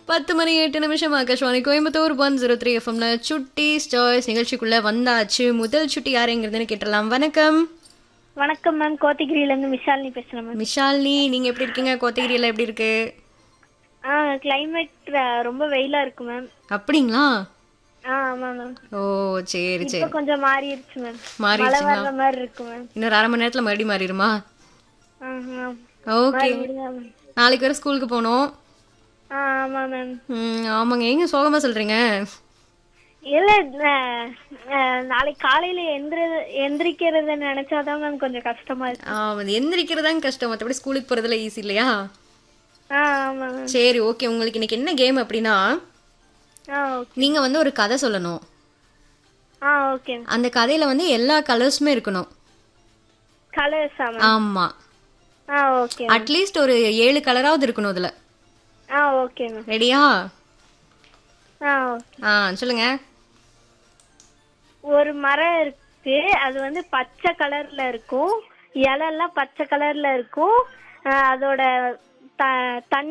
பத்து மணி எட்டு நிமிஷம் Akashvani Coimbatore one zero three எஃப்எம்ல சுட்டி ஸ்டாய்ஸ் நிகழ்ச்சிக்குள்ள வந்தாச்சு முதல் சுட்டி யாருங்கிறதுன்னு கேட்டலாம் வணக்கம் வணக்கம் மேம் கோத்தகிரியில இருந்து விஷாலினி பேசுறேன் மேம் விஷாலினி நீங்க எப்படி இருக்கீங்க கோத்தகிரியில எப்படி இருக்கு ஆ கிளைமேட் ரொம்ப வெயிலா இருக்கு மேம் அப்படிங்களா ஆ ஆமா மேம் ஓ சரி இப்போ சரி கொஞ்சம் மாறிடுச்சு மேம் மழை மாறிடுச்சுங்களா வர்ற மாதிரி இருக்கு மேம் இன்னொரு அரை மணி நேரத்துல மறுபடியும் மாறிடுமா ஆ, ஆ. ஓகே அப்படியா மேம்? நாளைக்கு வர ஸ்கூலுக்கு போகணும் ஆ ஆமா மேம் ம், ஆமாங்க ஏங்க சோகமா சொல்றீங்க இல்ல அஹ், அஹ், நாளைக்கு காலையில எந்திர எந்திரிக்கிறத நினைச்சாதான் மேம் கொஞ்சம் கஷ்டமா இருக்கு ஆ, அது எந்திரிக்கிறதாங்க கஷ்டம் மற்றபடி ஸ்கூலுக்கு போறதுல ஈஸி இல்லையா ஆ ஆமா மேம் சரி ஓகே உங்களுக்கு இன்னைக்கு என்ன கேம் அப்படின்னா ஆ ஓகே நீங்க வந்து ஒரு கதை சொல்லணும் ஆ ஓகே மேம் அந்த கதையில வந்து எல்லா கலர்ஸுமே இருக்கணும் கலர்ஸா மேம் ஆமா ஆ ஓகே அட்லீஸ்ட் ஒரு ஏழு கலராவது இருக்கணும் அதுல ஆ ஓகே மேம் ரெடியா ஆ ஆ சொல்லுங்க ஒரு மரம் இருக்கு அது வந்து பச்சை கலர்ல இருக்கும் இலையெல்லாம் பச்சை கலர்ல இருக்கும் அஹ் அதோட த தண்ணி